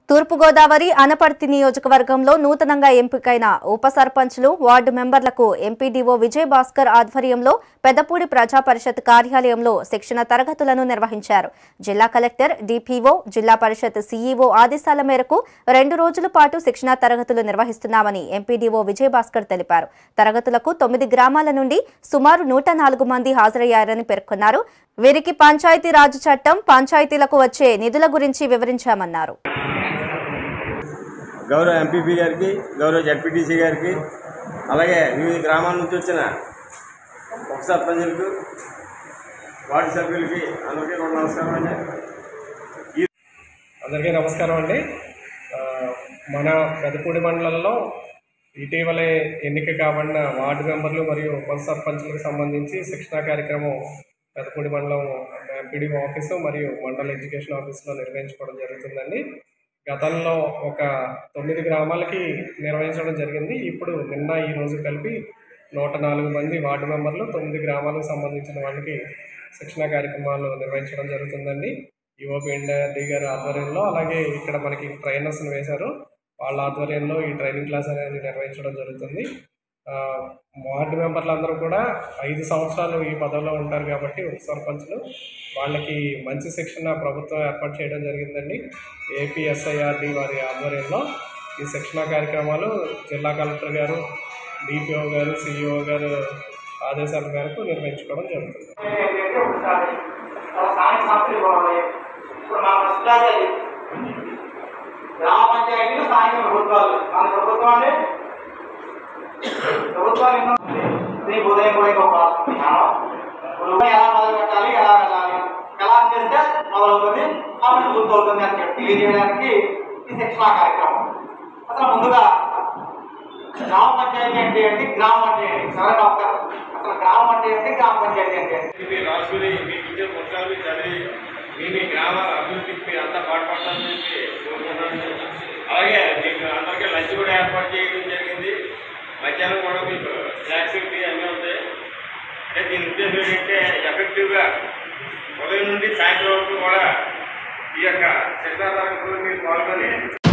తూర్పుగోదావరి అనపర్తి నియోజకవర్గంలో నూతనంగా ఎంపికైన ఉప సర్పంచ్లు వార్డు మెంబర్లకు ఎంపీడీఓ విజయ్ భాస్కర్ ఆధ్వర్యంలో పెద్దపూడి ప్రజా పరిషత్ కార్యాలయంలో శిక్షణ తరగతులను నిర్వహించారు జిల్లా కలెక్టర్ డిపిఓ జిల్లా పరిషత్ సీఈఓ ఆదేశాల మేరకు రెండు రోజుల పాటు శిక్షణా తరగతులు నిర్వహిస్తున్నామని ఎంపీడీఓ విజయ్ భాస్కర్ తెలిపారు తరగతులకు తొమ్మిది గ్రామాల నుండి సుమారు నూట నాలుగు మంది హాజరయ్యారని పేర్కొన్నారు వీరికి పంచాయతీ రాజు చట్టం పంచాయతీలకు వచ్చే నిధుల గురించి వివరించామన్నారు గౌరవ ఎంపీపీ గారికి గౌరవ జడ్పీటీసీ గారికి అలాగే వివిధ గ్రామాల నుంచి వచ్చిన ఉప సర్పంచులకు వార్డు సభ్యులకి అందరికీ కూడా నమస్కారం అండి అందరికీ నమస్కారం అండి ఆ, మన పెదపూడి మండలంలో ఇటీవలే ఎన్నిక కాబడిన వార్డు మెంబర్లు మరియు ఉప సర్పంచులకు సంబంధించి శిక్షణా కార్యక్రమం పెదపూడి మండలం ఎంపీడీ ఆఫీసు మరియు మండల ఎడ్యుకేషన్ ఆఫీసులో నిర్వహించుకోవడం జరుగుతుందండి గతంలో ఒక తొమ్మిది గ్రామాలకి నిర్వహించడం జరిగింది ఇప్పుడు నిన్న ఈ రోజు కలిపి నూట నాలుగు మంది వార్డు మెంబర్లు తొమ్మిది గ్రామాలకు సంబంధించిన వాళ్ళకి శిక్షణా కార్యక్రమాలు నిర్వహించడం జరుగుతుందండి యువపి ఇండియా గారి ఆధ్వర్యంలో అలాగే ఇక్కడ మనకి ట్రైనర్స్ని వేశారు వాళ్ళ ఆధ్వర్యంలో ఈ ట్రైనింగ్ క్లాస్ అనేది నిర్వహించడం జరుగుతుంది ఆ, వార్డు మెంబర్లు అందరూ కూడా ఐదు సంవత్సరాలు ఈ పదవిలో ఉంటారు కాబట్టి ఉప సర్పంచ్లు వాళ్ళకి మంచి శిక్షణ ప్రభుత్వం ఏర్పాటు చేయడం జరిగిందండి ఏపీఎస్ఐఆర్డి వారి ఆధ్వర్యంలో ఈ శిక్షణ కార్యక్రమాలు జిల్లా కలెక్టర్ గారు డిపిఓ గారు సిఇఓ గారు ఆదేశాల మేరకు నిర్వహించుకోవడం జరుగుతుంది ఏంటంటే ఒకసారి చాలా స్థానిక సంస్థలు ఇవ్వాలి ఇప్పుడు మన ఫస్ట్ క్లాస్ అది గ్రామ పంచాయతీలు స్థానిక ప్రభుత్వాలు మన ప్రభుత్వాన్ని ప్రభుత్వాలు ఎన్నో ఉన్నాయి. రేపు ఉదయం కూడా ఇంకో క్లాస్ ఉంది మనం. ఉదయం ఎలా మొదలు పెట్టాలి ఎలా వెళ్ళాలి ఎలా చేస్తే మొదలవుతుంది అప్పుడు పూర్తవుతుంది అని చెప్పి తెలియజేయడానికి ఈ శిక్షణా కార్యక్రమం అసలు ముందుగా గ్రామ పంచాయతీ అంటే ఏంటి గ్రామ అంటే ఏంటి సరైన ఒక్క అసలు గ్రామం అంటే ఏంటి గ్రామ పంచాయతీ అంటే ఏంటి మీరు రాసుకుని మీకు ఇచ్చే పుస్తకాలు చదివి మీ మీ గ్రామాల అభివృద్ధికి మీరు అంతా పాటుపడాలని చెప్పి కోరుకుంటున్నాను అలాగే మీకు అందరికీ లంచ్ కూడా ఏర్పాటు చేయడం జరిగింది మధ్యాహ్నం కూడా మీకు స్నాక్స్ ఇవి అన్నీ ఉంటాయి అంటే దీని ఉద్దేశం ఏంటంటే ఎఫెక్టివ్గా ఉదయం నుండి సాయంత్రం వరకు కూడా ఈ యొక్క శిక్షణ తరగతులు మీరు పాల్గొని